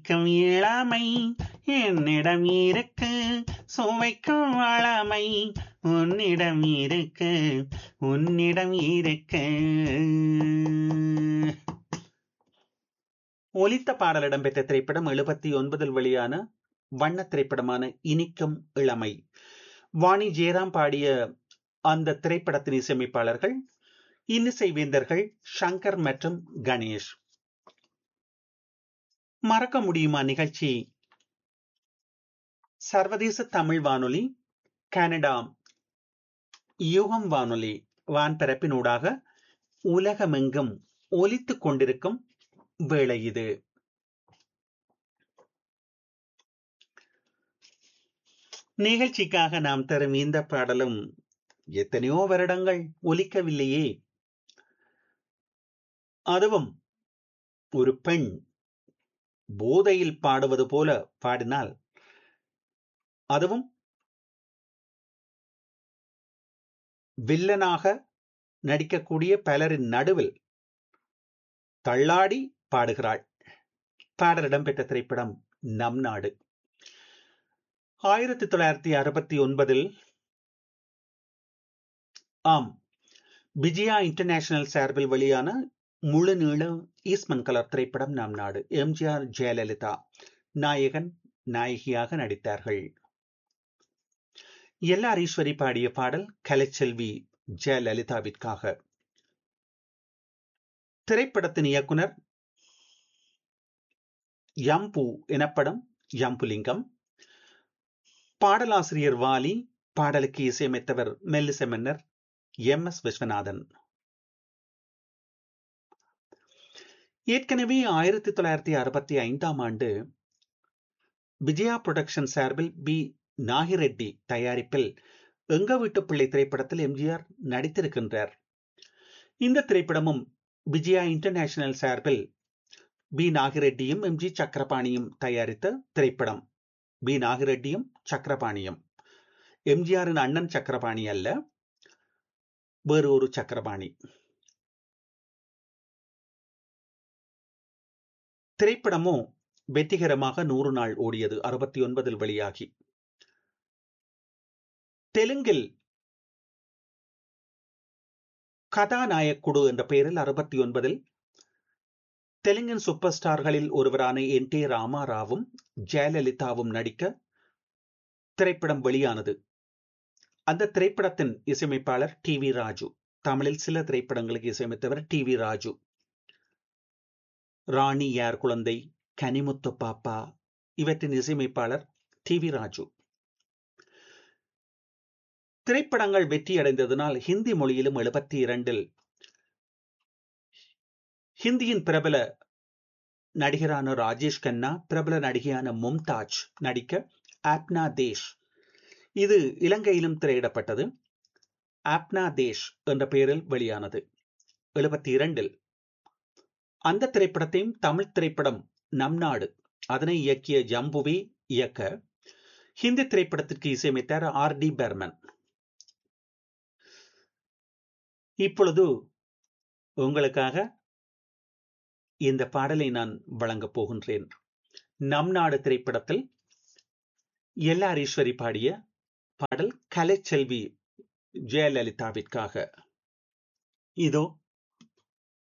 சிரிக்கும் இளமை என்னிடம் இருக்கு சுவைக்கும் வளமை உன்னிடம் இருக்கு உன்னிடம் இருக்கு ஒலித்த பாடல் இடம்பெற்ற திரைப்படம் எழுபத்தி ஒன்பதில் வெளியான வண்ண திரைப்படமான இனிக்கும் இளமை வாணி ஜெயராம் பாடிய அந்த திரைப்படத்தின் இசையமைப்பாளர்கள் இன்னிசை வேந்தர்கள் சங்கர் மற்றும் கணேஷ் மறக்க முடியுமா நிகழ்ச்சி சர்வதேச தமிழ் வானொலி கனடா யுகம் வானொலி வான்பரப்பினூடாக உலகமெங்கும் ஒலித்துக் கொண்டிருக்கும் வேளை இது நிகழ்ச்சிக்காக நாம் தரும் இந்த பாடலும் எத்தனையோ வருடங்கள் ஒலிக்கவில்லையே அதுவும் ஒரு பெண் போதையில் பாடுவது போல பாடினால் அதுவும் வில்லனாக நடிக்கக்கூடிய பலரின் நடுவில் தள்ளாடி பாடுகிறாள் பாடல் இடம்பெற்ற திரைப்படம் நம் நாடு ஆயிரத்தி தொள்ளாயிரத்தி அறுபத்தி ஒன்பதில் ஆம் விஜயா இன்டர்நேஷனல் சார்பில் வெளியான முழு நீள ஈஸ்மன் கலர் திரைப்படம் நம் நாடு எம்ஜிஆர் ஜெயலலிதா நாயகன் நாயகியாக நடித்தார்கள் எல்லார் ஈஸ்வரி பாடிய பாடல் கலைச்செல்வி ஜெயலலிதாவிற்காக திரைப்படத்தின் இயக்குனர் யம்பு எனப்படும் யம்புலிங்கம் பாடலாசிரியர் வாலி பாடலுக்கு இசையமைத்தவர் மெல்லிச மன்னர் எம் எஸ் விஸ்வநாதன் ஏற்கனவே ஆயிரத்தி தொள்ளாயிரத்தி அறுபத்தி ஐந்தாம் ஆண்டு விஜயா புரொடக்ஷன் சார்பில் பி நாகிரெட்டி தயாரிப்பில் எங்க வீட்டு பிள்ளை திரைப்படத்தில் எம்ஜிஆர் நடித்திருக்கின்றார் இந்த திரைப்படமும் விஜயா இன்டர்நேஷனல் சார்பில் பி நாகிரெட்டியும் எம் ஜி சக்கரபாணியும் தயாரித்த திரைப்படம் பி நாகிரெட்டியும் சக்கரபாணியும் எம்ஜிஆரின் அண்ணன் சக்கரபாணி அல்ல வேறு ஒரு சக்கரபாணி திரைப்படமோ வெற்றிகரமாக நூறு நாள் ஓடியது அறுபத்தி ஒன்பதில் வெளியாகி தெலுங்கில் கதாநாயக்குடு என்ற பெயரில் அறுபத்தி ஒன்பதில் தெலுங்கின் சூப்பர் ஸ்டார்களில் ஒருவரான என் டி ராமாராவும் ஜெயலலிதாவும் நடிக்க திரைப்படம் வெளியானது அந்த திரைப்படத்தின் இசையமைப்பாளர் டி வி ராஜு தமிழில் சில திரைப்படங்களுக்கு இசையமைத்தவர் டி வி ராஜு ராணி யார் குழந்தை கனிமுத்து பாப்பா இவற்றின் இசையமைப்பாளர் டி வி ராஜு திரைப்படங்கள் வெற்றியடைந்ததனால் ஹிந்தி மொழியிலும் எழுபத்தி இரண்டில் ஹிந்தியின் பிரபல நடிகரான ராஜேஷ் கண்ணா பிரபல நடிகையான மும்தாஜ் நடிக்க ஆப்னா தேஷ் இது இலங்கையிலும் திரையிடப்பட்டது ஆப்னா தேஷ் என்ற பெயரில் வெளியானது எழுபத்தி இரண்டில் அந்த திரைப்படத்தையும் தமிழ் திரைப்படம் நம் நாடு அதனை இயக்கிய ஜம்புவே இயக்க ஹிந்தி திரைப்படத்திற்கு இசையமைத்தார் ஆர் டி பெர்மன் இப்பொழுது உங்களுக்காக இந்த பாடலை நான் வழங்கப் போகின்றேன் நம் நாடு திரைப்படத்தில் எல்லார் ஈஸ்வரி பாடிய பாடல் கலைச்செல்வி ஜெயலலிதாவிற்காக இதோ